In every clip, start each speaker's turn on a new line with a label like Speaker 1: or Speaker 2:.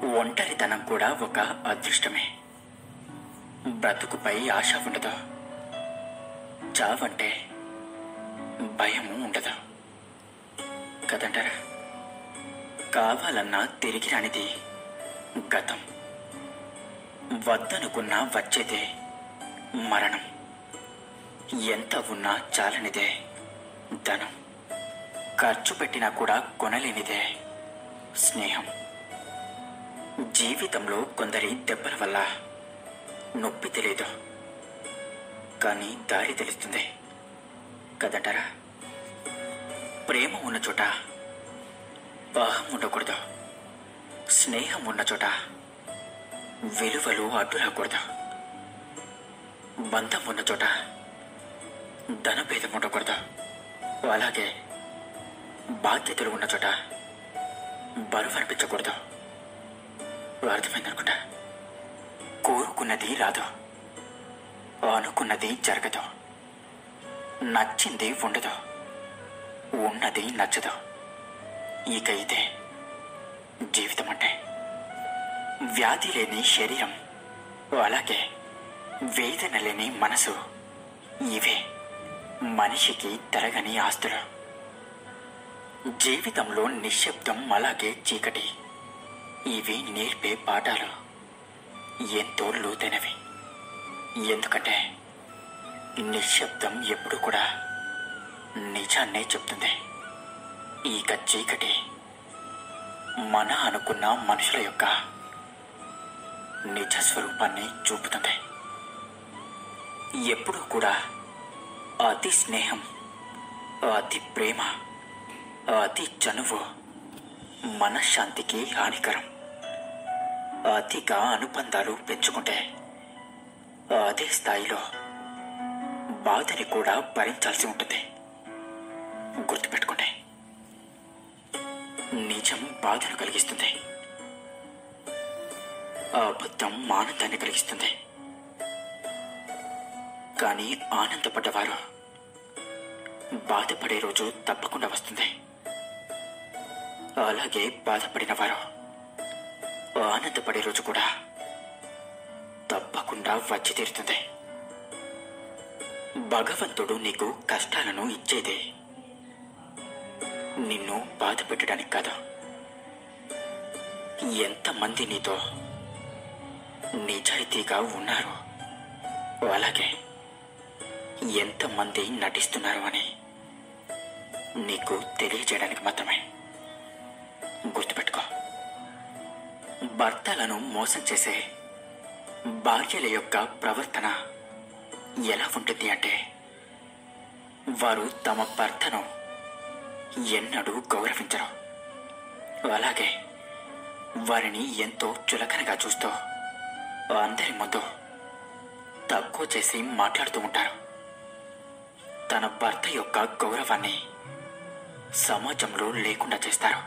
Speaker 1: ఒంటరితనం కూడా ఒక అదృష్టమే బ్రతుకుపై ఆశ ఉండదు చావంటే భయము ఉండదు కదంటారా కావాలన్నా తిరిగి రానిది గతం వద్దనుకున్నా వచ్చేదే మరణం ఎంత ఉన్నా చాలనిదే ధనం ఖర్చు పెట్టినా కూడా కొనలేనిదే స్నేహం జీవితంలో కొందరి దెబ్బల వల్ల నొప్పి తెలియదు కానీ దారి తెలుస్తుంది కదంటారా ప్రేమ ఉన్న చోట అహం ఉండకూడదు స్నేహం ఉన్న చోట విలువలు అడ్డు రాకూడదు బంధం ఉన్న చోట ధనభేదం ఉండకూడదు అలాగే బాధ్యతలు ఉన్న చోట బరువు అనిపించకూడదు అర్థమైందనుకుంటా కోరుకున్నది రాదు అనుకున్నది జరగదు నచ్చింది ఉండదు ఉన్నది నచ్చదు ఇక ఇదే జీవితం అంటే వ్యాధి లేని శరీరం అలాగే వేదన లేని మనసు ఇవే మనిషికి తరగని ఆస్తులు జీవితంలో నిశ్శబ్దం అలాగే చీకటి ఇవి నేర్పే పాఠాలు ఎంతో లోతైనవి ఎందుకంటే నిశ్శబ్దం ఎప్పుడు కూడా నిజాన్నే చెప్తుంది ఇక చీకటి మన అనుకున్న మనుషుల యొక్క నిజ స్వరూపాన్ని చూపుతుంది ఎప్పుడూ కూడా అతి స్నేహం అతి ప్రేమ అతి చనువు మనశ్శాంతికి హానికరం అతిగా అనుబంధాలు పెంచుకుంటే అదే స్థాయిలో బాధని కూడా భరించాల్సి ఉంటుంది గుర్తుపెట్టుకోండి నిజం బాధను కలిగిస్తుంది అబద్ధం ఆనందాన్ని కలిగిస్తుంది కానీ ఆనందపడ్డవారు బాధపడే రోజు తప్పకుండా వస్తుంది అలాగే బాధపడిన వారు ఆనందపడే రోజు కూడా తప్పకుండా వచ్చి తీరుతుంది భగవంతుడు నీకు కష్టాలను ఇచ్చేదే నిన్ను బాధ పెట్టడానికి కాదు ఎంతమంది నీతో నిజాయితీగా ఉన్నారు అలాగే ఎంతమంది నటిస్తున్నారు అని నీకు తెలియజేయడానికి మాత్రమే గుర్తుపెట్టుకో భర్తలను మోసం చేసే భార్యల యొక్క ప్రవర్తన ఎలా ఉంటుంది అంటే వారు తమ భర్తను ఎన్నడూ గౌరవించరు అలాగే వారిని ఎంతో చులకనగా చూస్తూ అందరి ముందు తక్కువ చేసి మాట్లాడుతూ ఉంటారు తన భర్త యొక్క గౌరవాన్ని సమాజంలో లేకుండా చేస్తారు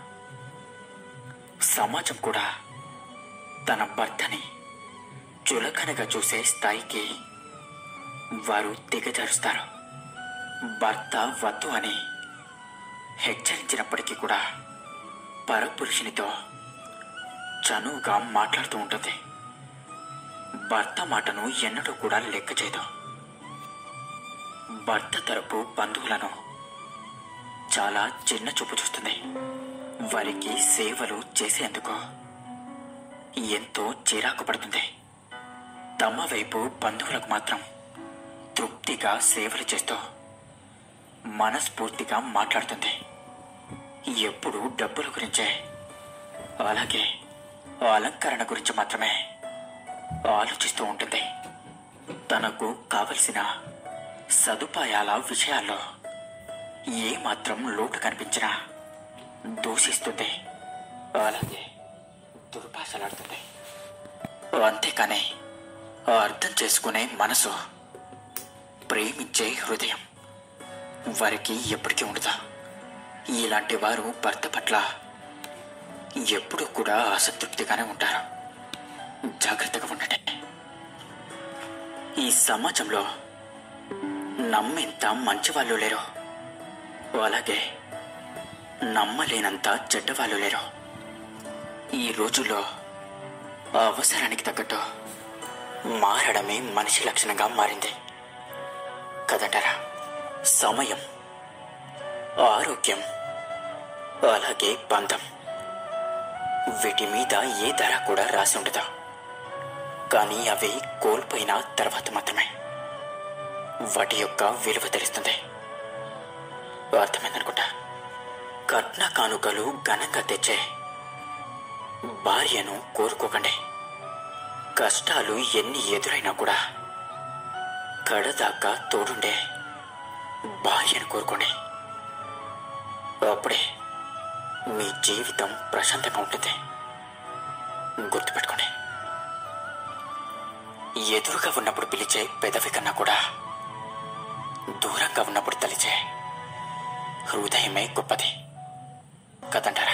Speaker 1: సమాజం కూడా తన భర్తని చులకనగా చూసే స్థాయికి వారు దిగజారుస్తారు భర్త వద్దు అని హెచ్చరించినప్పటికీ కూడా పరపురుషునితో చనువుగా మాట్లాడుతూ ఉంటుంది భర్త మాటను ఎన్నడూ కూడా లెక్క చేయదు భర్త తరపు బంధువులను చాలా చిన్న చూపు చూస్తుంది వారికి సేవలు చేసేందుకు ఎంతో చిరాకు పడుతుంది తమ వైపు బంధువులకు మాత్రం తృప్తిగా సేవలు చేస్తూ మనస్ఫూర్తిగా మాట్లాడుతుంది ఎప్పుడు డబ్బుల గురించే అలాగే అలంకరణ గురించి మాత్రమే ఆలోచిస్తూ ఉంటుంది తనకు కావలసిన సదుపాయాల విషయాల్లో ఏ మాత్రం లోటు కనిపించినా దూషిస్తుంది అలాగే దుర్భాషలాడుతుంది అంతేకాని అర్థం చేసుకునే మనసు ప్రేమించే హృదయం వారికి ఎప్పటికీ ఉండదు ఇలాంటి వారు భర్త పట్ల ఎప్పుడూ కూడా అసంతృప్తిగానే ఉంటారు జాగ్రత్తగా ఉండండి ఈ సమాజంలో నమ్మేంత మంచివాళ్ళు లేరు అలాగే నమ్మలేనంత చెడ్డవాళ్ళు లేరు ఈ రోజుల్లో అవసరానికి తగ్గట్టు మారడమే మనిషి లక్షణంగా మారింది కదంటారా సమయం ఆరోగ్యం అలాగే బంధం వీటి మీద ఏ ధర కూడా రాసి ఉండదు కానీ అవి కోల్పోయిన తర్వాత మాత్రమే వాటి యొక్క విలువ తెలుస్తుంది అర్థమైందనుకుంటా కట్న కానుకలు ఘనంగా తెచ్చే భార్యను కోరుకోకండి కష్టాలు ఎన్ని ఎదురైనా కూడా కడదాకా తోడుండే భార్యను కోరుకోండి అప్పుడే మీ జీవితం ప్రశాంతంగా ఉంటుంది గుర్తుపెట్టుకోండి ఎదురుగా ఉన్నప్పుడు పిలిచే పెదవి కన్నా కూడా దూరంగా ఉన్నప్పుడు తలిచే హృదయమే గొప్పది కదంటారా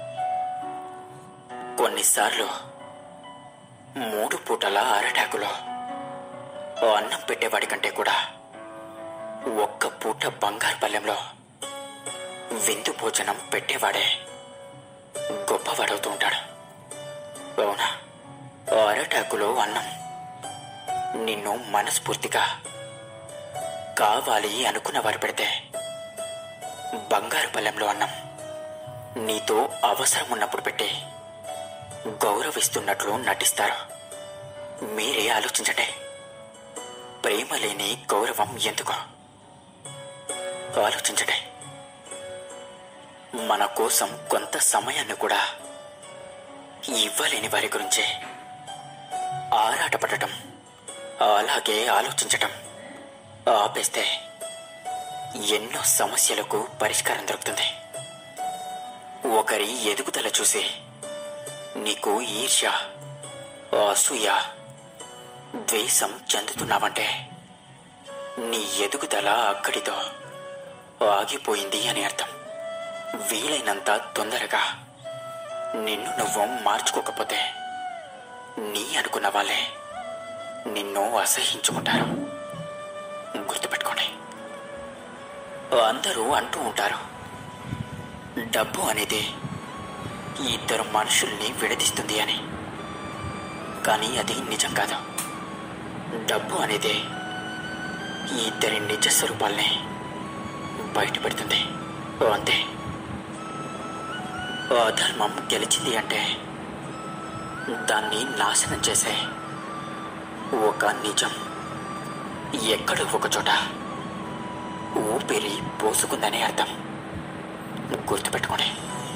Speaker 1: కొన్నిసార్లు మూడు పూటల అరటాకులో అన్నం పెట్టేవాడి కంటే కూడా ఒక్క పూట బంగారు పల్లెంలో విందు భోజనం పెట్టేవాడే గొప్పవాడవుతూ ఉంటాడు అవునా అరటాకులో అన్నం నిన్ను మనస్ఫూర్తిగా కావాలి అనుకున్న వారు పెడితే బంగారు పల్లెంలో అన్నం నీతో అవసరం ఉన్నప్పుడు పెట్టి గౌరవిస్తున్నట్లు నటిస్తారు మీరే ఆలోచించండి ప్రేమ లేని గౌరవం ఎందుకు ఆలోచించండి మన కోసం కొంత సమయాన్ని కూడా ఇవ్వలేని వారి గురించి ఆరాటపడటం అలాగే ఆలోచించటం ఆపేస్తే ఎన్నో సమస్యలకు పరిష్కారం దొరుకుతుంది ఒకరి ఎదుగుదల చూసి నీకు ఈర్ష్య అసూయ ద్వేషం చెందుతున్నావంటే నీ ఎదుగుదల అక్కడితో ఆగిపోయింది అని అర్థం వీలైనంత తొందరగా నిన్ను నువ్వు మార్చుకోకపోతే నీ అనుకున్న వాళ్ళే నిన్ను అసహించుకుంటారు గుర్తుపెట్టుకోండి అందరూ అంటూ ఉంటారు డబ్బు అనేది ఇద్దరు మనుషుల్ని విడదీస్తుంది అని కానీ అది నిజం కాదు డబ్బు అనేది ఈ ఇద్దరి నిజ స్వరూపాల్ని బయటపెడుతుంది అంతే అధర్మం గెలిచింది అంటే దాన్ని నాశనం చేసే ఒక నిజం ఎక్కడో ఒక చోట ఊపిరి పోసుకుందనే అర్థం గుర్తుపెట్టుకోండి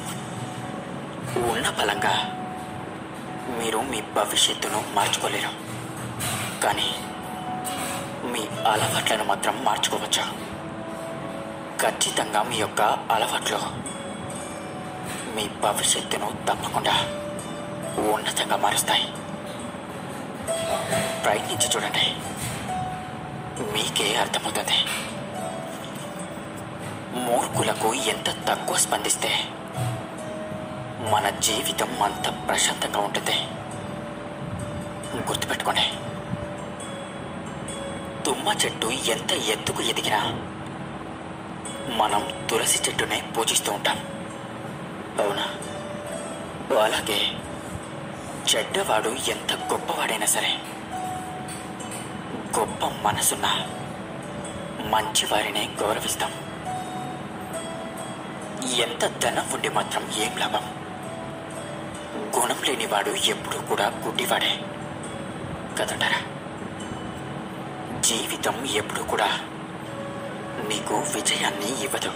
Speaker 1: ఉన్న బలంగా మీరు మీ భవిష్యత్తును మార్చుకోలేరు కానీ మీ అలవాట్లను మాత్రం మార్చుకోవచ్చు ఖచ్చితంగా మీ యొక్క అలవాట్లు మీ భవిష్యత్తును తప్పకుండా ఉన్నతంగా మారుస్తాయి ప్రయత్నించి చూడండి మీకే అర్థమవుతుంది మూర్ఖులకు ఎంత తక్కువ స్పందిస్తే మన జీవితం అంత ప్రశాంతంగా ఉంటుంది గుర్తుపెట్టుకోండి తుమ్మ చెట్టు ఎంత ఎత్తుకు ఎదిగినా మనం తులసి చెట్టునే పూజిస్తూ ఉంటాం అవునా అలాగే చెడ్డవాడు ఎంత గొప్పవాడైనా సరే గొప్ప మనసున్న మంచివారినే గౌరవిస్తాం ఎంత ధనం ఉండి మాత్రం ఏం లాభం గుణం లేనివాడు ఎప్పుడూ కూడా గుడ్డివాడే కదంటారా జీవితం ఎప్పుడూ కూడా నీకు విజయాన్ని ఇవ్వదు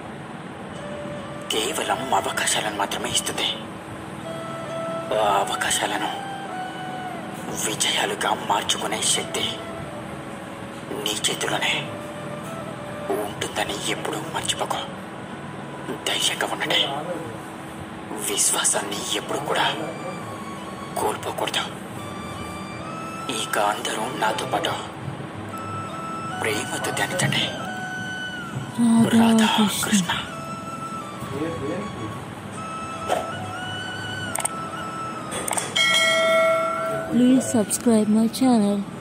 Speaker 1: కేవలం అవకాశాలను మాత్రమే ఇస్తుంది ఆ అవకాశాలను విజయాలుగా మార్చుకునే శక్తి నీ చేతిలోనే ఉంటుందని ఎప్పుడూ మర్చిపోకు ధైర్యంగా ఉండండి విశ్వాసాన్ని ఎప్పుడు కూడా కోల్పోకూడదు ఇక అందరూ నాతో పాటు ప్రేమతో ధ్యానించండి Radha Krishna
Speaker 2: Please subscribe my channel.